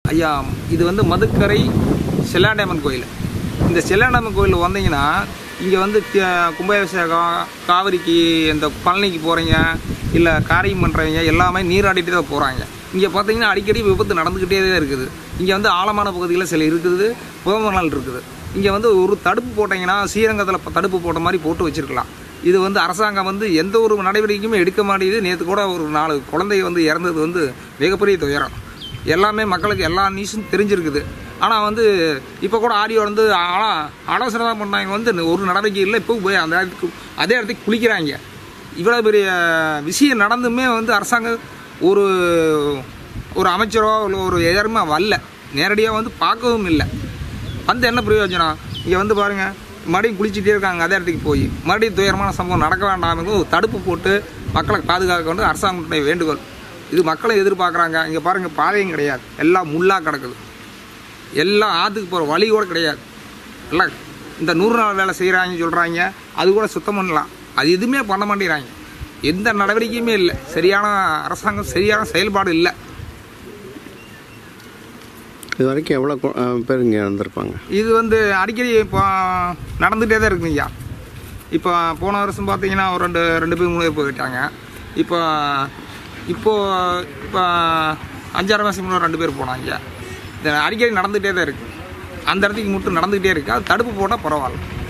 ஐயா இது வந்து மதுக்கரை செல்லாண்டம்மன் கோயில் இந்த செல்லாண்டம்மன் கோயில் வந்தீங்கன்னா இங்கே வந்து தி- கும்பாபிஷேகம் காவிரிக்கு இந்த பழனிக்கு போகிறீங்க இல்லை காரியம் பண்ணுறவங்க எல்லாமே நீராடிட்டு தான் போகிறாங்க இங்கே பார்த்தீங்கன்னா அடிக்கடி விபத்து நடந்துக்கிட்டே தான் இருக்குது இங்கே வந்து ஆழமான பகுதிகளில் சில இருக்குது புதமணல் இருக்குது இங்கே வந்து ஒரு தடுப்பு போட்டிங்கன்னா ஸ்ரீரங்கத்தில் ப- தடுப்பு போட்ட மாதிரி போட்டு வச்சிருக்கலாம் இது வந்து அரசாங்கம் வந்து எந்த ஒரு நடவடிக்கையுமே எடுக்க மாட்டேங்குது நேற்று கூட ஒரு நாலு குழந்தை வந்து இறந்தது வந்து மிகப்பெரிய துயரம் எல்லாமே மக்களுக்கு எல்லா நியூஸும் தெரிஞ்சிருக்குது ஆனால் வந்து இப்போ கூட ஆடியோ வந்து ஆனால் ஆலோசனை தான் பண்ணாங்க வந்து ஒரு நடவடிக்கை இல்லை இப்போ போய் அந்த இடத்துக்கு அதே இடத்துக்கு குளிக்கிறாங்க இவ்வளோ பெரிய விஷயம் நடந்துமே வந்து அரசாங்கம் ஒரு ஒரு அமைச்சரோ இல்லை ஒரு எதருமே வரல நேரடியாக வந்து பார்க்கவும் இல்லை வந்து என்ன பிரயோஜனம் இங்கே வந்து பாருங்கள் மறுபடியும் குளிச்சுட்டே இருக்காங்க அதே இடத்துக்கு போய் மறுபடியும் துயரமான சம்பவம் நடக்க வேண்டாம் ஒரு தடுப்பு போட்டு மக்களை பாதுகாக்க வந்து அரசாங்கத்துடைய வேண்டுகோள் இது மக்களை எதிர்பார்க்குறாங்க இங்கே பாருங்கள் பாதையும் கிடையாது எல்லாம் முள்ளாக கிடக்குது எல்லாம் ஆற்றுக்கு போகிற வழி கூட கிடையாது எல்லாம் இந்த நூறு நாள் வேலை செய்கிறாங்கன்னு சொல்கிறாங்க அது கூட சுத்தம் பண்ணலாம் அது எதுவுமே பண்ண மாட்டேங்கிறாங்க எந்த நடவடிக்கையுமே இல்லை சரியான அரசாங்கம் சரியான செயல்பாடு இல்லை இது வரைக்கும் எவ்வளோ கு- அஹ் பேர் இங்கே இறந்துருப்பாங்க இது வந்து அடிக்கடி இப்போ நடந்துகிட்டே தான் இருக்குங்க ஐயா இப்போ போன வருஷம் பார்த்தீங்கன்னா ஒரு ரெண்டு ரெண்டு பேர் மூணு பேர் போயிட்டாங்க இப்போ இப்போ இப்போ அஞ்சாறு மாதம் முன்னாடி ரெண்டு பேர் போனாங்க ஐயா இது அடிக்கடி நடந்துகிட்டே தான் இருக்குது அந்த இடத்துக்கு மட்டும் நடந்துக்கிட்டே இருக்குது அது தடுப்பு போட்டால் பரவாயில்ல